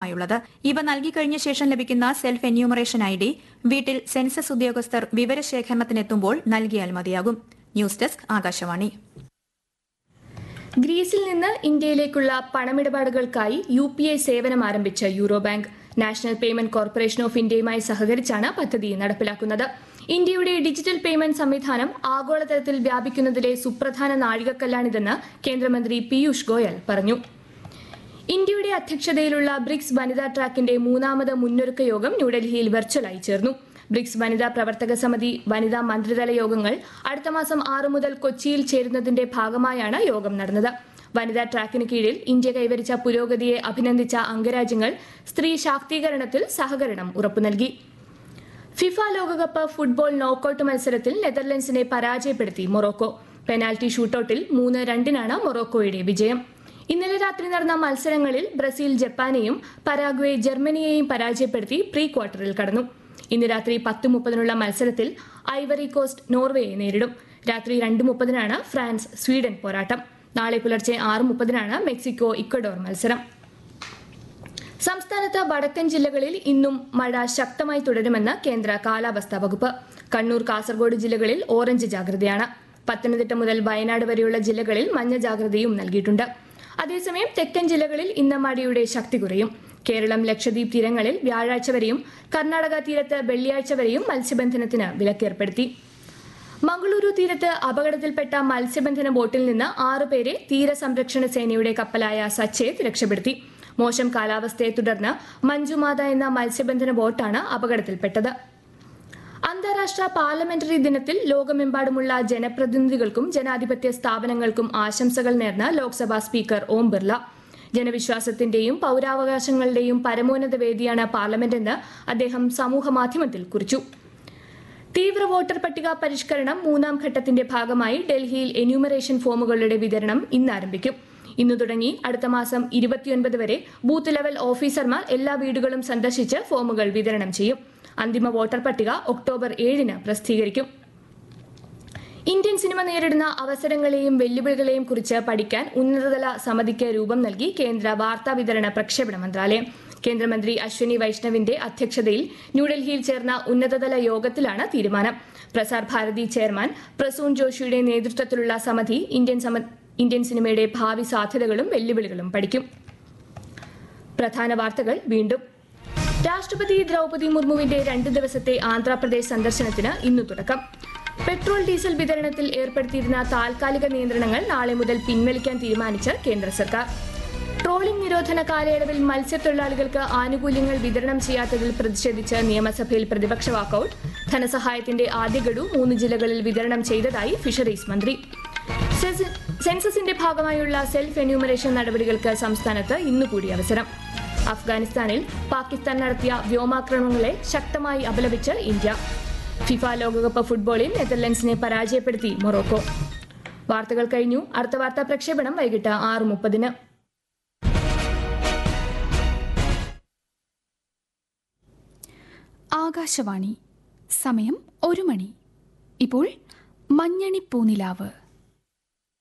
ആയുള്ളത് ഇവ നൽകിക്കഴിഞ്ഞ ശേഷം ലഭിക്കുന്ന സെൽഫ് എന്യൂമറേഷൻ ഐ ഡി വീട്ടിൽ സെൻസസ് ഉദ്യോഗസ്ഥർ വിവരശേഖരണത്തിനെത്തുമ്പോൾ നൽകിയാൽ മതിയാകും ന്യൂസ് ഡെസ്ക് ആകാശവാണി ഗ്രീസിൽ നിന്ന് ഇന്ത്യയിലേക്കുള്ള പണമിടപാടുകൾക്കായി യു പി ഐ സേവനം ആരംഭിച്ച Euro Bank National Payment Corporation of ഇന്ത്യയുമായി സഹകരിച്ചാണ് പദ്ധതി നടപ്പിലാക്കുന്നത് ഇന്ത്യയുടെ ഡിജിറ്റൽ പേയ്മെന്റ് സംവിധാനം ആഗോളതലത്തിൽ വ്യാപിക്കുന്നതിലെ സുപ്രധാന നാഴികക്കല്ലാണിതെന്ന് കേന്ദ്രമന്ത്രി പീയൂഷ് ഗോയൽ പറഞ്ഞു ഇന്ത്യയുടെ അധ്യക്ഷതയിലുള്ള ബ്രിക്സ് വനിതാ ട്രാക്കിന്റെ മൂന്നാമത് മുന്നൊരുക്ക യോഗം ന്യൂഡൽഹിയിൽ വെർച്വലായി ചേർന്നു ബ്രിക്സ് വനിതാ പ്രവർത്തക സമിതി വനിതാ മന്ത്രിതല യോഗങ്ങൾ അടുത്ത മാസം ആറ് മുതൽ കൊച്ചിയിൽ ചേരുന്നതിന്റെ ഭാഗമായാണ് യോഗം നടന്നത് വനിതാ ട്രാക്കിന് കീഴിൽ ഇന്ത്യ കൈവരിച്ച പുരോഗതിയെ അഭിനന്ദിച്ച അംഗരാജ്യങ്ങൾ സ്ത്രീ ശാക്തീകരണത്തിൽ സഹകരണം ഉറപ്പു നൽകി ഫിഫ ലോകകപ്പ് ഫുട്ബോൾ നോക്കൌട്ട് മത്സരത്തിൽ നെതർലൻഡ്സിനെ പരാജയപ്പെടുത്തി മൊറോക്കോ പെനാൽറ്റി ഷൂട്ടൌട്ടിൽ മൂന്ന് രണ്ടിനാണ് മൊറോക്കോയുടെ വിജയം ഇന്നലെ രാത്രി നടന്ന മത്സരങ്ങളിൽ ബ്രസീൽ ജപ്പാനെയും പരാഗ്വെ ജർമ്മനിയെയും പരാജയപ്പെടുത്തി പ്രീ ക്വാർട്ടറിൽ കടന്നു ഇന്ന് രാത്രി പത്ത് മുപ്പതിനുള്ള മത്സരത്തിൽ ഐവറി കോസ്റ്റ് നോർവേയെ നേരിടും രാത്രി രണ്ട് മുപ്പതിനാണ് ഫ്രാൻസ് സ്വീഡൻ പോരാട്ടം നാളെ പുലർച്ചെ ആറ് മുപ്പതിനാണ് മെക്സിക്കോ ഇക്വഡോർ മത്സരം സംസ്ഥാനത്ത് വടക്കൻ ജില്ലകളിൽ ഇന്നും മഴ ശക്തമായി തുടരുമെന്ന് കേന്ദ്ര കാലാവസ്ഥാ വകുപ്പ് കണ്ണൂർ കാസർഗോഡ് ജില്ലകളിൽ ഓറഞ്ച് ജാഗ്രതയാണ് പത്തനംതിട്ട മുതൽ വയനാട് വരെയുള്ള ജില്ലകളിൽ മഞ്ഞ ജാഗ്രതയും നൽകിയിട്ടുണ്ട് അതേസമയം തെക്കൻ ജില്ലകളിൽ ഇന്ന് മഴയുടെ ശക്തി കുറയും കേരളം ലക്ഷദ്വീപ് തീരങ്ങളിൽ വ്യാഴാഴ്ച വരെയും കർണാടക തീരത്ത് വെള്ളിയാഴ്ച വരെയും മത്സ്യബന്ധനത്തിന് വിലക്കേർപ്പെടുത്തി മംഗളൂരു തീരത്ത് അപകടത്തിൽപ്പെട്ട മത്സ്യബന്ധന ബോട്ടിൽ നിന്ന് ആറുപേരെ തീരസംരക്ഷണ സേനയുടെ കപ്പലായ സച്ചേത് രക്ഷപ്പെടുത്തി മോശം കാലാവസ്ഥയെ തുടർന്ന് മഞ്ജുമാത എന്ന മത്സ്യബന്ധന ബോട്ടാണ് അപകടത്തിൽപ്പെട്ടത് അന്താരാഷ്ട്ര പാർലമെന്ററി ദിനത്തിൽ ലോകമെമ്പാടുമുള്ള ജനപ്രതിനിധികൾക്കും ജനാധിപത്യ സ്ഥാപനങ്ങൾക്കും ആശംസകൾ നേർന്ന ലോക്സഭാ സ്പീക്കർ ഓം ബിർള ജനവിശ്വാസത്തിന്റെയും പൗരാവകാശങ്ങളുടെയും പരമോന്നത വേദിയാണ് പാർലമെന്റെന്ന് അദ്ദേഹം സമൂഹമാധ്യമത്തിൽ കുറിച്ചു തീവ്ര വോട്ടർ പട്ടിക പരിഷ്കരണം മൂന്നാം ഘട്ടത്തിന്റെ ഭാഗമായി ഡൽഹിയിൽ എന്യൂമറേഷൻ ഫോമുകളുടെ വിതരണം ഇന്ന് ആരംഭിക്കും ഇന്നു തുടങ്ങി അടുത്ത മാസം ഇരുപത്തിയൊൻപത് വരെ ബൂത്ത് ലെവൽ ഓഫീസർമാർ എല്ലാ വീടുകളും സന്ദർശിച്ച് ഫോമുകൾ വിതരണം ചെയ്യും അന്തിമ വോട്ടർ പട്ടിക ഒക്ടോബർ ഏഴിന് പ്രസിദ്ധീകരിക്കും ഇന്ത്യൻ സിനിമ നേരിടുന്ന അവസരങ്ങളെയും വെല്ലുവിളികളെയും കുറിച്ച് പഠിക്കാൻ ഉന്നതതല സമിതിക്ക് രൂപം നൽകി കേന്ദ്ര വാർത്താ വിതരണ പ്രക്ഷേപണ മന്ത്രാലയം കേന്ദ്രമന്ത്രി അശ്വനി വൈഷ്ണവിന്റെ അധ്യക്ഷതയിൽ ന്യൂഡൽഹിയിൽ ചേർന്ന ഉന്നതതല യോഗത്തിലാണ് തീരുമാനം പ്രസാർ ഭാരതി ചെയർമാൻ പ്രസൂൺ ജോഷിയുടെ നേതൃത്വത്തിലുള്ള സമിതി ഇന്ത്യൻ സമ ഇന്ത്യൻ സിനിമയുടെ ഭാവി സാധ്യതകളും വെല്ലുവിളികളും പഠിക്കും പ്രധാന വാർത്തകൾ വീണ്ടും രാഷ്ട്രപതി ദ്രൗപതി മുർമുവിന്റെ രണ്ട് ദിവസത്തെ ആന്ധ്രാപ്രദേശ് സന്ദർശനത്തിന് ഇന്നു തുടക്കം പെട്രോൾ ഡീസൽ വിതരണത്തിൽ ഏർപ്പെടുത്തിയിരുന്ന താൽക്കാലിക നിയന്ത്രണങ്ങൾ നാളെ മുതൽ പിൻവലിക്കാൻ തീരുമാനിച്ച് കേന്ദ്ര സർക്കാർ ട്രോളിംഗ് നിരോധന കാലയളവിൽ മത്സ്യത്തൊഴിലാളികൾക്ക് ആനുകൂല്യങ്ങൾ വിതരണം ചെയ്യാത്തതിൽ പ്രതിഷേധിച്ച് നിയമസഭയിൽ പ്രതിപക്ഷ വാക്കൌട്ട് ധനസഹായത്തിന്റെ ആദ്യ ഗഡു മൂന്ന് ജില്ലകളിൽ വിതരണം ചെയ്തതായി ഫിഷറീസ് മന്ത്രി സെസ്- സെൻസസിന്റെ ഭാഗമായുള്ള സെൽഫ് എന്യൂമറേഷൻ നടപടികൾക്ക് സംസ്ഥാനത്ത് ഇന്നു കൂടി അവസരം അഫ്ഗാനിസ്ഥാനിൽ പാകിസ്ഥാൻ നടത്തിയ വ്യോമാക്രമണങ്ങളെ ശക്തമായി അപലപിച്ച് ഇന്ത്യ ഫിഫ ലോകകപ്പ് ഫുട്ബോളിൽ നെതർലൻഡ്സിനെ പരാജയപ്പെടുത്തി മൊറോക്കോ വാർത്തകൾ കഴിഞ്ഞു അടുത്ത വാർത്താ പ്രക്ഷേപണം വൈകിട്ട് ആറ് മുപ്പതിന് ആകാശവാണി സമയം ഒരു മണി ഇപ്പോൾ മഞ്ഞണി പൂനിലാവ്